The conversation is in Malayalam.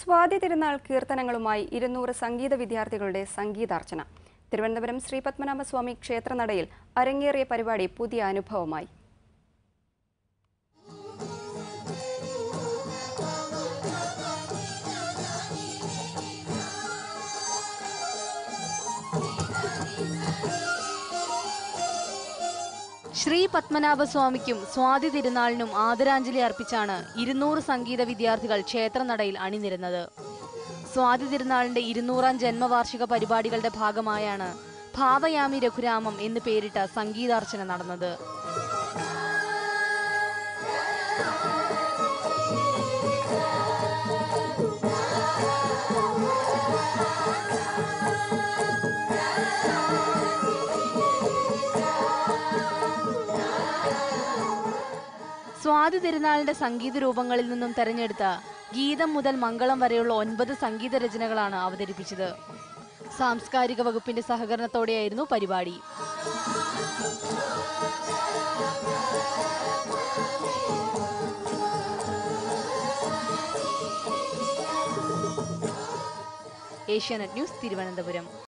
സ്വാതി തിരുനാൾ കീർത്തനങ്ങളുമായി ഇരുന്നൂറ് സംഗീത വിദ്യാർത്ഥികളുടെ സംഗീതാർച്ചന തിരുവനന്തപുരം ശ്രീപത്മനാഭസ്വാമി ക്ഷേത്രനടയിൽ അരങ്ങേറിയ പരിപാടി പുതിയ അനുഭവമായി ശ്രീ പത്മനാഭസ്വാമിക്കും സ്വാതി തിരുനാളിനും ആദരാഞ്ജലി അർപ്പിച്ചാണ് ഇരുന്നൂറ് സംഗീത വിദ്യാർത്ഥികൾ ക്ഷേത്രനടയിൽ അണിനിരുന്നത് സ്വാതി തിരുനാളിന്റെ ഇരുന്നൂറാം ജന്മവാർഷിക പരിപാടികളുടെ ഭാഗമായാണ് ഭാവയാമി രഘുരാമം എന്ന് പേരിട്ട സംഗീതാർച്ചന നടന്നത് സ്വാതി തിരുനാളിന്റെ സംഗീത രൂപങ്ങളിൽ നിന്നും തെരഞ്ഞെടുത്ത ഗീതം മുതൽ മംഗളം വരെയുള്ള ഒൻപത് സംഗീത രചനകളാണ് അവതരിപ്പിച്ചത് സാംസ്കാരിക വകുപ്പിന്റെ സഹകരണത്തോടെയായിരുന്നു പരിപാടി ഏഷ്യാനെറ്റ് ന്യൂസ് തിരുവനന്തപുരം